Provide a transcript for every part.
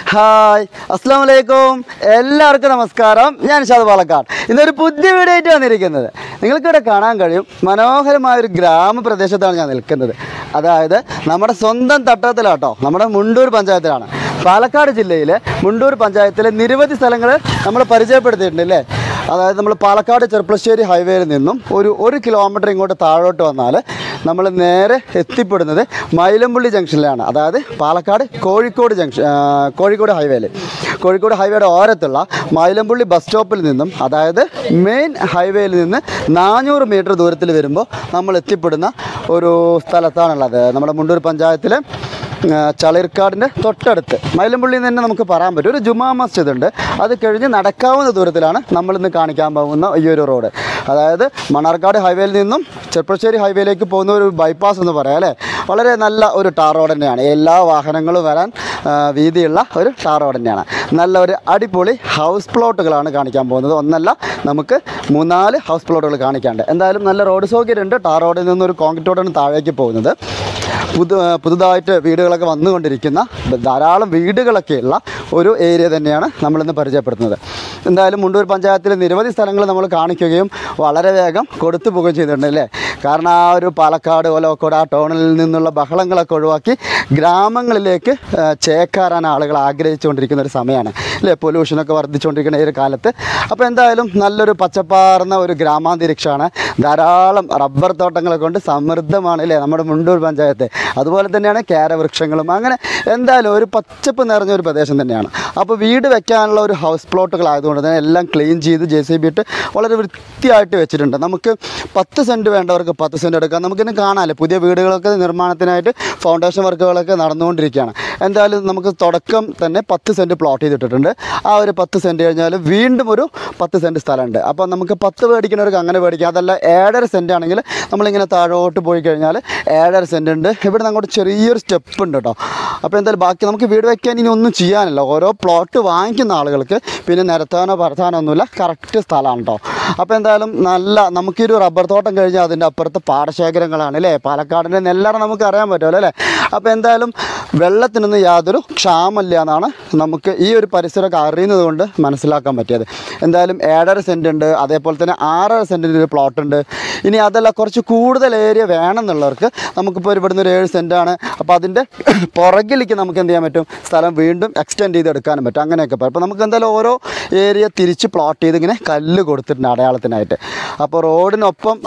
hi അസ്സാം വലൈക്കും എല്ലാവർക്കും നമസ്കാരം ഞാൻ ഷാദ് പാലക്കാട് ഇന്നൊരു പുതിയ വീഡിയോ ആയിട്ട് വന്നിരിക്കുന്നത് നിങ്ങൾക്കിവിടെ കാണാൻ കഴിയും മനോഹരമായ ഒരു ഗ്രാമപ്രദേശത്താണ് ഞാൻ നിൽക്കുന്നത് അതായത് നമ്മുടെ സ്വന്തം തട്ടത്തിലാട്ടോ നമ്മുടെ മുണ്ടൂർ പഞ്ചായത്തിലാണ് പാലക്കാട് ജില്ലയിലെ മുണ്ടൂർ പഞ്ചായത്തിലെ നിരവധി സ്ഥലങ്ങൾ നമ്മൾ പരിചയപ്പെടുത്തിയിട്ടുണ്ട് അല്ലേ അതായത് നമ്മൾ പാലക്കാട് ചെർപ്പളശ്ശേരി ഹൈവേയിൽ നിന്നും ഒരു ഒരു കിലോമീറ്റർ ഇങ്ങോട്ട് താഴോട്ട് വന്നാൽ നമ്മൾ നേരെ എത്തിപ്പെടുന്നത് മൈലമ്പുള്ളി ജംഗ്ഷനിലാണ് അതായത് പാലക്കാട് കോഴിക്കോട് ജംഗ്ഷൻ ആ, കോഴിക്കോട് ഹൈവേയിൽ കോഴിക്കോട് ഹൈവേയുടെ ഓരത്തുള്ള മൈലമ്പുള്ളി ബസ് സ്റ്റോപ്പിൽ നിന്നും അതായത് മെയിൻ ഹൈവേയിൽ നിന്ന് നാനൂറ് മീറ്റർ ദൂരത്തിൽ വരുമ്പോൾ നമ്മൾ എത്തിപ്പെടുന്ന ഒരു സ്ഥലത്താണുള്ളത് നമ്മുടെ മുണ്ടൂർ പഞ്ചായത്തിലെ ആ, ചളിർക്കാടിൻ്റെ തൊട്ടടുത്ത് മൈലമ്പുള്ളിയിൽ നിന്ന് തന്നെ നമുക്ക് പറയാൻ പറ്റും ഒരു ജുമാ മസ്ജിദ് ഉണ്ട് അത് കഴിഞ്ഞ് നടക്കാവുന്ന ദൂരത്തിലാണ് നമ്മൾ ഇന്ന് കാണിക്കാൻ പോകുന്ന ഈ ഒരു റോഡ് അതായത് മണ്ണാർക്കാട് ഹൈവേയിൽ നിന്നും ചെർപ്പശ്ശേരി ഹൈവേയിലേക്ക് പോകുന്ന ഒരു ബൈപ്പാസ് എന്ന് പറയാം അല്ലേ വളരെ നല്ല ഒരു ടാർ റോഡ് തന്നെയാണ് എല്ലാ വാഹനങ്ങളും വരാൻ ആ, വീതിയുള്ള ഒരു ടാർ റോഡ് തന്നെയാണ് നല്ല ഒരു അടിപൊളി ഹൗസ് പ്ലോട്ടുകളാണ് കാണിക്കാൻ പോകുന്നത് ഒന്നല്ല നമുക്ക് മൂന്നാല് ഹൗസ് പ്ലോട്ടുകൾ കാണിക്കാണ്ട് എന്തായാലും നല്ല റോഡ് സൗകര്യമുണ്ട് ടാർ റോഡിൽ നിന്ന് ഒരു കോൺക്രീറ്റ് റോഡാണ് താഴേക്ക് പോകുന്നത് പുതു പുതുതായിട്ട് വീടുകളൊക്കെ വന്നുകൊണ്ടിരിക്കുന്ന ധാരാളം വീടുകളൊക്കെയുള്ള ഒരു ഏരിയ തന്നെയാണ് നമ്മളിന്ന് പരിചയപ്പെടുത്തുന്നത് എന്തായാലും മുണ്ടൂർ പഞ്ചായത്തിലെ നിരവധി സ്ഥലങ്ങൾ നമ്മൾ കാണിക്കുകയും വളരെ വേഗം കൊടുത്തു പോവുകയും ചെയ്തിട്ടുണ്ട് അല്ലേ കാരണം ആ ഒരു പാലക്കാട് ഒലോക്കോട് ആ ടൗണിൽ നിന്നുള്ള ബഹളങ്ങളൊക്കെ ഒഴിവാക്കി ഗ്രാമങ്ങളിലേക്ക് ആ, ചേക്കാറാൻ ആളുകൾ ആഗ്രഹിച്ചുകൊണ്ടിരിക്കുന്ന ഒരു സമയമാണ് അല്ലേ പൊല്യൂഷനൊക്കെ വർദ്ധിച്ചുകൊണ്ടിരിക്കുന്ന ഈ ഒരു കാലത്ത് അപ്പോൾ എന്തായാലും നല്ലൊരു പച്ചപ്പാർന്ന ഒരു ഗ്രാമാന്തരീക്ഷമാണ് ധാരാളം റബ്ബർ തോട്ടങ്ങളെ കൊണ്ട് സമൃദ്ധമാണ് അല്ലേ നമ്മുടെ മുണ്ടൂർ പഞ്ചായത്ത് അതുപോലെ തന്നെയാണ് ക്യാരവൃക്ഷങ്ങളും അങ്ങനെ എന്തായാലും ഒരു പച്ചപ്പ് നിറഞ്ഞ ഒരു പ്രദേശം തന്നെയാണ് അപ്പോൾ വീട് വെക്കാനുള്ള ഒരു ഹൗസ് പ്ലോട്ടുകളായതുകൊണ്ട് തന്നെ എല്ലാം ക്ലീൻ ചെയ്ത് ജെ സി ബി ഇട്ട് വളരെ വൃത്തിയായിട്ട് വെച്ചിട്ടുണ്ട് നമുക്ക് പത്ത് സെൻറ്റ് വേണ്ടവർക്ക് പത്ത് സെൻറ്റ് എടുക്കാം നമുക്കിന്ന് കാണാമല്ലോ പുതിയ വീടുകളൊക്കെ നിർമ്മാണത്തിനായിട്ട് ഫൗണ്ടേഷൻ വർക്കുകളൊക്കെ നടന്നുകൊണ്ടിരിക്കുകയാണ് എന്തായാലും നമുക്ക് തുടക്കം തന്നെ പത്ത് സെൻറ്റ് പ്ലോട്ട് ചെയ്തിട്ടിട്ടുണ്ട് ആ ഒരു പത്ത് സെൻറ്റ് കഴിഞ്ഞാൽ വീണ്ടും ഒരു പത്ത് സെൻറ്റ് സ്ഥലമുണ്ട് അപ്പോൾ നമുക്ക് പത്ത് മേടിക്കുന്നവർക്ക് അങ്ങനെ മേടിക്കാം അതല്ല ഏഴര സെൻറ്റ് ആണെങ്കിൽ നമ്മളിങ്ങനെ താഴോട്ട് പോയി കഴിഞ്ഞാൽ ഏഴര സെൻറ്റ് ഉണ്ട് ഇവിടെ നിന്ന് അങ്ങോട്ട് ചെറിയൊരു സ്റ്റെപ്പ് ഉണ്ട് കേട്ടോ അപ്പോൾ എന്തായാലും ബാക്കി നമുക്ക് വീട് വെക്കാൻ ഇനി ഒന്നും ചെയ്യാനില്ല ഓരോ പ്ലോട്ട് വാങ്ങിക്കുന്ന ആളുകൾക്ക് പിന്നെ നിരത്താനോ പരത്താനോ ഒന്നുമില്ല കറക്റ്റ് സ്ഥലമാണ് കേട്ടോ അപ്പോൾ എന്തായാലും നല്ല നമുക്കൊരു റബ്ബർ തോട്ടം കഴിഞ്ഞാൽ അതിൻ്റെ അപ്പുറത്ത് പാടശേഖരങ്ങളാണ് അല്ലേ പാലക്കാടിൻ്റെ നെല്ലറ നമുക്ക് അറിയാൻ പറ്റുമല്ലോ അല്ലേ അപ്പോൾ എന്തായാലും വെള്ളത്തിനൊന്നും യാതൊരു ക്ഷാമമില്ല എന്നാണ് നമുക്ക് ഈ ഒരു പരിസരമൊക്കെ അറിയുന്നത് കൊണ്ട് മനസ്സിലാക്കാൻ പറ്റിയത് എന്തായാലും ഏഴര സെൻറ്റ് ഉണ്ട് അതേപോലെ തന്നെ ആറര സെൻറ്റിൻ്റെ ഒരു പ്ലോട്ട് ഉണ്ട് ഇനി അതല്ല കുറച്ച് കൂടുതൽ ഏരിയ വേണമെന്നുള്ളവർക്ക് നമുക്കിപ്പോൾ ഇവിടുന്ന് ഒരു ഏഴ് സെൻറ്റാണ് അപ്പോൾ അതിൻ്റെ പുറകിലേക്ക് നമുക്ക് എന്ത് ചെയ്യാൻ പറ്റും സ്ഥലം വീണ്ടും എക്സ്റ്റെൻഡ് ചെയ്ത് എടുക്കാനും പറ്റും അങ്ങനെയൊക്കെ പറയും അപ്പോൾ നമുക്ക് എന്തായാലും ഓരോ ഏരിയ തിരിച്ച് പ്ലോട്ട് ചെയ്ത് ഇങ്ങനെ കല്ല് കൊടുത്തിട്ടുണ്ട് അടയാളത്തിനായിട്ട് അപ്പോൾ റോഡിനൊപ്പം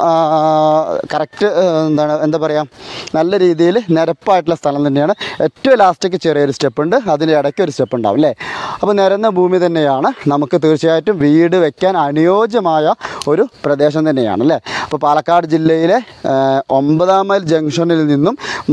കറക്റ്റ് എന്താണ് എന്താ പറയുക നല്ല രീതിയിൽ നിരപ്പായിട്ടുള്ള സ്ഥലം തന്നെയാണ് ഏറ്റവും ലാസ്റ്റേക്ക് ചെറിയൊരു സ്റ്റെപ്പ് ഉണ്ട് അതിൻ്റെ ഇടയ്ക്ക് ഒരു സ്റ്റെപ്പ് ഉണ്ടാവും അല്ലേ അപ്പോൾ നിരന്ന ഭൂമി തന്നെയാണ് നമുക്ക് തീർച്ചയായിട്ടും വീട് വെക്കാൻ അനുയോജ്യമായ ഒരു പ്രദേശം തന്നെയാണ് അല്ലേ അപ്പോൾ പാലക്കാട് ജില്ലയിലെ ആ, ഒമ്പതാം മൈൽ ജംഗ്ഷനിൽ നിന്നും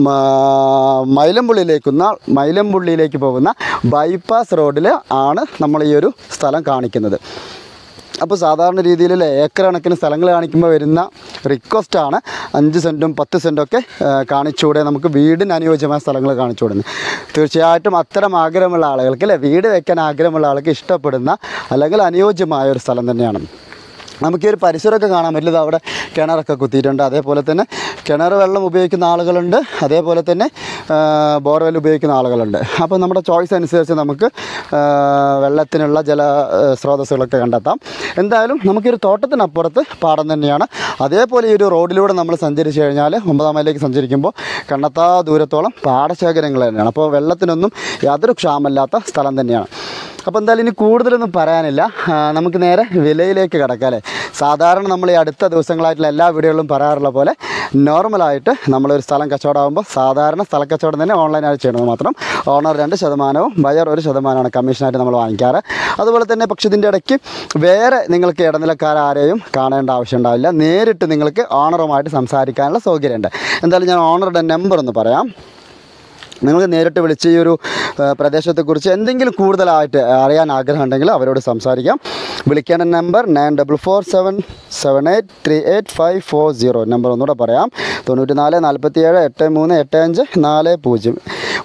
മ- മൈലമ്പുള്ളിയിലേക്കുന്ന മൈലമ്പുള്ളിയിലേക്ക് പോകുന്ന ബൈപ്പാസ് റോഡിൽ ആണ് നമ്മൾ ഈ ഒരു സ്ഥലം കാണിക്കുന്നത് അപ്പോൾ സാധാരണ രീതിയിൽ ഏക്കർ കണക്കിന് സ്ഥലങ്ങൾ കാണിക്കുമ്പോൾ വരുന്ന റിക്വസ്റ്റാണ് അഞ്ച് സെൻറ്റും പത്ത് സെൻറ്റും ഒക്കെ ആ, കാണിച്ചുകൂടെ നമുക്ക് വീടിന് അനുയോജ്യമായ സ്ഥലങ്ങൾ കാണിച്ചുകൂടുന്നത് തീർച്ചയായിട്ടും അത്തരം ആഗ്രഹമുള്ള ആളുകൾക്ക് അല്ലേ വീട് വെക്കാൻ ആഗ്രഹമുള്ള ആൾക്ക് ഇഷ്ടപ്പെടുന്ന അല്ലെങ്കിൽ അനുയോജ്യമായ ഒരു സ്ഥലം തന്നെയാണ് നമുക്ക് ഈ ഒരു പരിസരമൊക്കെ കാണാൻ പറ്റില്ല അവിടെ കിണറൊക്കെ കുത്തിയിട്ടുണ്ട് അതേപോലെ തന്നെ കിണർ വെള്ളം ഉപയോഗിക്കുന്ന ആളുകളുണ്ട് അതേപോലെ തന്നെ ബോർവെൽ ഉപയോഗിക്കുന്ന ആളുകളുണ്ട് അപ്പോൾ നമ്മുടെ ചോയ്സ് അനുസരിച്ച് നമുക്ക് ആ, വെള്ളത്തിനുള്ള ജല ആ, സ്രോതസ്സുകളൊക്കെ കണ്ടെത്താം എന്തായാലും നമുക്കൊരു തോട്ടത്തിനപ്പുറത്ത് പാടം തന്നെയാണ് അതേപോലെ ഈ ഒരു റോഡിലൂടെ നമ്മൾ സഞ്ചരിച്ച് കഴിഞ്ഞാൽ ഒമ്പതാം മൈലിലേക്ക് സഞ്ചരിക്കുമ്പോൾ കണ്ടെത്താ ദൂരത്തോളം പാടശേഖരങ്ങൾ തന്നെയാണ് അപ്പോൾ വെള്ളത്തിനൊന്നും യാതൊരു ക്ഷാമമില്ലാത്ത സ്ഥലം തന്നെയാണ് അപ്പോൾ എന്തായാലും ഇനി കൂടുതലൊന്നും പറയാനില്ല ആ, നമുക്ക് നേരെ വിലയിലേക്ക് കിടക്കാം അല്ലേ സാധാരണ നമ്മൾ ഈ അടുത്ത ദിവസങ്ങളായിട്ടുള്ള എല്ലാ വീഡിയോകളിലും പറയാറുള്ള പോലെ നോർമലായിട്ട് നമ്മളൊരു സ്ഥലം കച്ചവടമാകുമ്പോൾ സാധാരണ സ്ഥല കച്ചവടം തന്നെ ഓൺലൈനായിട്ട് ചെയ്യണമെന്ന് മാത്രം ഓണർ രണ്ട് ശതമാനവും ബയർ ഒരു ശതമാനമാണ് കമ്മീഷനായിട്ട് നമ്മൾ വാങ്ങിക്കാറ് അതുപോലെ തന്നെ പക്ഷേ ഇതിൻ്റെ ഇടയ്ക്ക് വേറെ നിങ്ങൾക്ക് ഇടനിലക്കാരാരെയും കാണേണ്ട ആവശ്യം ഉണ്ടാവില്ല നേരിട്ട് നിങ്ങൾക്ക് ഓണറുമായിട്ട് സംസാരിക്കാനുള്ള സൗകര്യമുണ്ട് എന്തായാലും ഞാൻ ഓണറുടെ നമ്പർ ഒന്ന് പറയാം നിങ്ങൾക്ക് നേരിട്ട് വിളിച്ച് ഈ ഒരു ആ, പ്രദേശത്തെക്കുറിച്ച് എന്തെങ്കിലും കൂടുതലായിട്ട് അറിയാൻ ആഗ്രഹമുണ്ടെങ്കിൽ അവരോട് സംസാരിക്കാം വിളിക്കേണ്ട number nine double four seven seven eight three eight five four zero number ഒന്നുകൂടെ പറയാം തൊണ്ണൂറ്റി നാല് നാൽപ്പത്തി ഏഴ് എട്ട് മൂന്ന് എട്ട് അഞ്ച് നാല് പൂജ്യം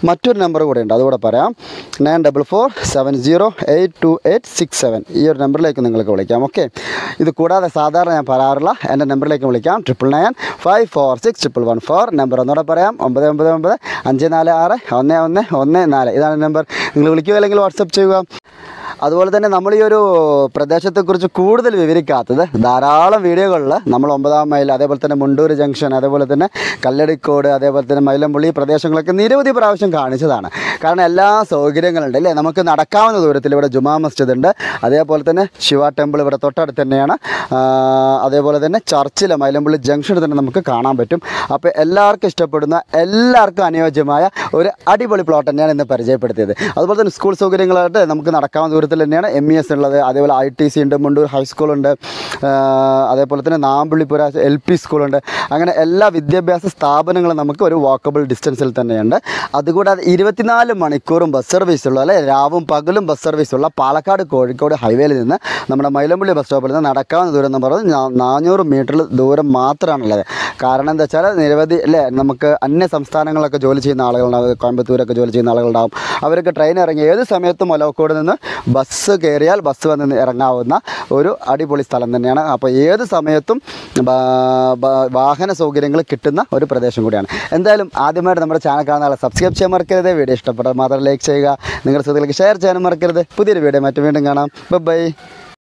മറ്റൊരു നമ്പർ കൂടെ ഉണ്ട് അതുകൂടെ പറയാം nine double four seven zero eight two eight six seven ഈ ഒരു നമ്പറിലേക്ക് നിങ്ങൾക്ക് വിളിക്കാം ഓക്കെ ഇത് കൂടാതെ സാധാരണ ഞാൻ പറയാറുള്ള എൻ്റെ നമ്പറിലേക്ക് വിളിക്കാം triple nine five four six triple one four number ഒന്നുകൂടെ പറയാം ഒമ്പത് ഒമ്പത് ഒമ്പത് അഞ്ച് നാല് ആറ് ഒന്ന് ഒന്ന് ഒന്ന് നാല് ഇതാണ് നമ്പർ നിങ്ങൾ വിളിക്കുക അല്ലെങ്കിൽ വാട്സപ്പ് ചെയ്യുക അതുപോലെ തന്നെ നമ്മൾ ഈ ഒരു പ്രദേശത്തെക്കുറിച്ച് കൂടുതൽ വിവരിക്കാത്തത് ധാരാളം വീഡിയോകളിൽ നമ്മൾ ഒമ്പതാം മൈൽ അതേപോലെ തന്നെ മുണ്ടൂർ ജംഗ്ഷൻ അതേപോലെ തന്നെ കല്ലടിക്കോട് അതേപോലെ തന്നെ മൈലമ്പുള്ളി ഈ പ്രദേശങ്ങളൊക്കെ നിരവധി പ്രാവശ്യം കാണിച്ചതാണ് കാരണം എല്ലാ സൗകര്യങ്ങളുണ്ട് അല്ലേ നമുക്ക് നടക്കാവുന്ന ദൂരത്തിൽ ഇവിടെ ജുമാ മസ്ജിദ് ഉണ്ട് അതേപോലെ തന്നെ ശിവ ടെമ്പിൾ ഇവിടെ തൊട്ടടുത്ത് തന്നെയാണ് ആ, അതേപോലെ തന്നെ ചർച്ചിലെ മൈലമ്പുള്ളി ജംഗ്ഷനിൽ തന്നെ നമുക്ക് കാണാൻ പറ്റും അപ്പോൾ എല്ലാവർക്കും ഇഷ്ടപ്പെടുന്ന എല്ലാവർക്കും അനുയോജ്യമായ ഒരു അടിപൊളി പ്ലോട്ട് തന്നെയാണ് ഇന്ന് പരിചയപ്പെടുത്തിയത് അതുപോലെ തന്നെ സ്കൂൾ സൗകര്യങ്ങളായിട്ട് നമുക്ക് നടക്കാവുന്ന ദൂരത്തിൽ തന്നെയാണ് എം ഇ എസ് ഉള്ളത് അതേപോലെ ഐ ടി സി ഉണ്ട് മുണ്ടൂർ ഹൈസ്കൂളുണ്ട് ആ, അതേപോലെ തന്നെ നാമ്പുള്ളിപ്പുര എൽ പി സ്കൂളുണ്ട് അങ്ങനെ എല്ലാ വിദ്യാഭ്യാസ സ്ഥാപനങ്ങളും നമുക്ക് ഒരു വാക്കബിൾ ഡിസ്റ്റൻസിൽ തന്നെയുണ്ട് അതുകൂടാതെ ഇരുപത്തിനാല് മണിക്കൂറും ബസ് സർവീസ് ഉള്ള അല്ലെ രാവും പകലും ബസ് സർവീസ് ഉള്ള പാലക്കാട് കോഴിക്കോട് ഹൈവേയിൽ നിന്ന് നമ്മുടെ മൈലമ്പള്ളി ബസ് സ്റ്റോപ്പിൽ നിന്ന് നടക്കാവുന്ന ദൂരം എന്ന് പറയുന്നത് നാ- നാനൂറ് മീറ്റർ ദൂരം മാത്രമാണുള്ളത് കാരണം എന്താ വെച്ചാൽ നിരവധി അല്ലേ നമുക്ക് അന്യ സംസ്ഥാനങ്ങളിലൊക്കെ ജോലി ചെയ്യുന്ന ആളുകളുണ്ടാവും കോയമ്പത്തൂരൊക്കെ ജോലി ചെയ്യുന്ന ആളുകളുണ്ടാവും അവരൊക്കെ ട്രെയിൻ ഇറങ്ങി ഏത് സമയത്തും ഒലവക്കോട് നിന്ന് ബസ് കയറിയാൽ ബസ് വന്ന് ഇറങ്ങാവുന്ന ഒരു അടിപൊളി സ്ഥലം തന്നെയാണ് അപ്പോൾ ഏത് സമയത്തും ബാ- ബാ- വാഹന സൗകര്യങ്ങൾ കിട്ടുന്ന ഒരു പ്രദേശം കൂടിയാണ് എന്തായാലും ആദ്യമായിട്ട് നമ്മുടെ ചാനൽ കാണുന്ന ആളെ സബ്സ്ക്രൈബ് ചെയ്യാൻ മറക്കരുത് വീഡിയോ ഇഷ്ടപ്പെട്ടാൽ മാത്രം ലൈക്ക് ചെയ്യുക നിങ്ങളുടെ സുഹൃത്തുക്കൾക്ക് ഷെയർ ചെയ്യാനും മറക്കരുത് പുതിയൊരു വീഡിയോ മറ്റു വീണ്ടും കാണാം ബൈ